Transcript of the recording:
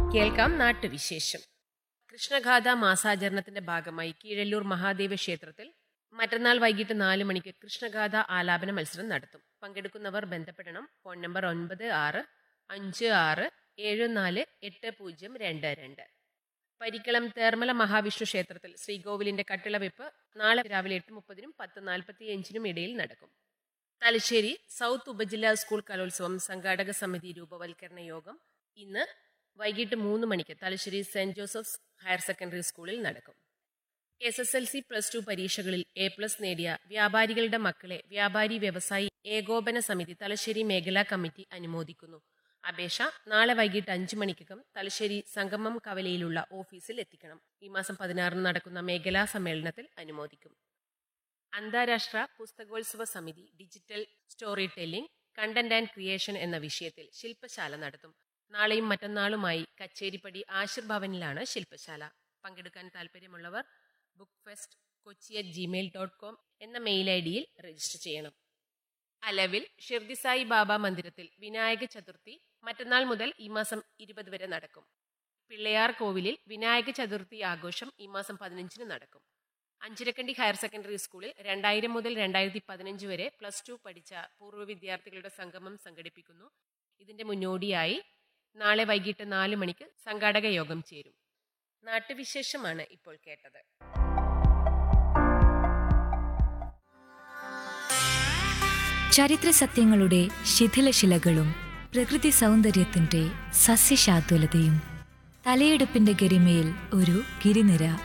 കേൾക്കാം നാട്ടുവിശേഷം കൃഷ്ണഗാഥ മാസാചരണത്തിന്റെ ഭാഗമായി കീഴല്ലൂർ മഹാദേവ ക്ഷേത്രത്തിൽ മറ്റന്നാൾ വൈകിട്ട് നാല് മണിക്ക് കൃഷ്ണഗാഥ ആലാപന മത്സരം നടത്തും പങ്കെടുക്കുന്നവർ ബന്ധപ്പെടണം ഫോൺ നമ്പർ ഒൻപത് ആറ് അഞ്ച് ആറ് ഏഴ് നാല് എട്ട് പൂജ്യം രണ്ട് രണ്ട് പരിക്കളം തേർമല മഹാവിഷ്ണു ക്ഷേത്രത്തിൽ ശ്രീകോവിലിന്റെ കട്ടിളവെപ്പ് നാളെ രാവിലെ എട്ട് മുപ്പതിനും പത്ത് നാൽപ്പത്തി അഞ്ചിനും ഇടയിൽ നടക്കും തലശ്ശേരി സൗത്ത് ഉപജില്ലാ സ്കൂൾ കലോത്സവം സംഘാടക സമിതി രൂപവൽക്കരണ യോഗം ഇന്ന് വൈകിട്ട് മൂന്ന് മണിക്ക് Thalassery saint Joseph's higher secondary സ്കൂളിൽ നടക്കും S S L C plus two പരീക്ഷകളിൽ എ പ്ലസ് നേടിയ വ്യാപാരികളുടെ മക്കളെ വ്യാപാരി വ്യവസായി ഏകോപന സമിതി തലശ്ശേരി മേഖലാ കമ്മിറ്റി അനുമോദിക്കുന്നു അപേക്ഷ നാളെ വൈകിട്ട് അഞ്ചു മണിക്കകം തലശ്ശേരി സംഗമം കവലയിലുള്ള ഓഫീസിൽ എത്തിക്കണം ഈ മാസം പതിനാറിന് നടക്കുന്ന മേഖലാ സമ്മേളനത്തിൽ അനുമോദിക്കും അന്താരാഷ്ട്ര പുസ്തകോത്സവ സമിതി digital story telling content and creation എന്ന വിഷയത്തിൽ ശില്പശാല നടത്തും നാളെയും മറ്റന്നാളുമായി കച്ചേരിപ്പടി ആശിർ ഭവനിലാണ് ശില്പശാല പങ്കെടുക്കാൻ താല്പര്യമുള്ളവർ book fest Kochi at Gmail dot com എന്ന മെയിൽ ഐ ഡിയിൽ രജിസ്റ്റർ ചെയ്യണം അലവിൽ ഷിർദിസായി ബാബ മന്ദിരത്തിൽ വിനായക ചതുർത്ഥി മറ്റന്നാൾ മുതൽ ഈ മാസം ഇരുപത് വരെ നടക്കും പിള്ളയാർ കോവിലിൽ വിനായക ചതുർത്ഥി ആഘോഷം ഈ മാസം പതിനഞ്ചിന് നടക്കും അഞ്ചിരക്കണ്ടി ഹയർ സെക്കൻഡറി സ്കൂളിൽ രണ്ടായിരം മുതൽ രണ്ടായിരത്തി പതിനഞ്ച് വരെ പ്ലസ് ടു പഠിച്ച പൂർവ്വ വിദ്യാർത്ഥികളുടെ സംഗമം സംഘടിപ്പിക്കുന്നു ഇതിന്റെ മുന്നോടിയായി നാളെ വൈകിട്ട് നാല് മണിക്ക് സംഘാടക യോഗം ചേരും നാട്ടുവിശേഷമാണ് ഇപ്പോൾ കേട്ടത് ചരിത്ര സത്യങ്ങളുടെ ശിഥിലശിലകളും പ്രകൃതി സൗന്ദര്യത്തിന്റെ സസ്യശാതുലതയും തലയെടുപ്പിന്റെ ഗരിമയിൽ ഒരു ഗിരിനിര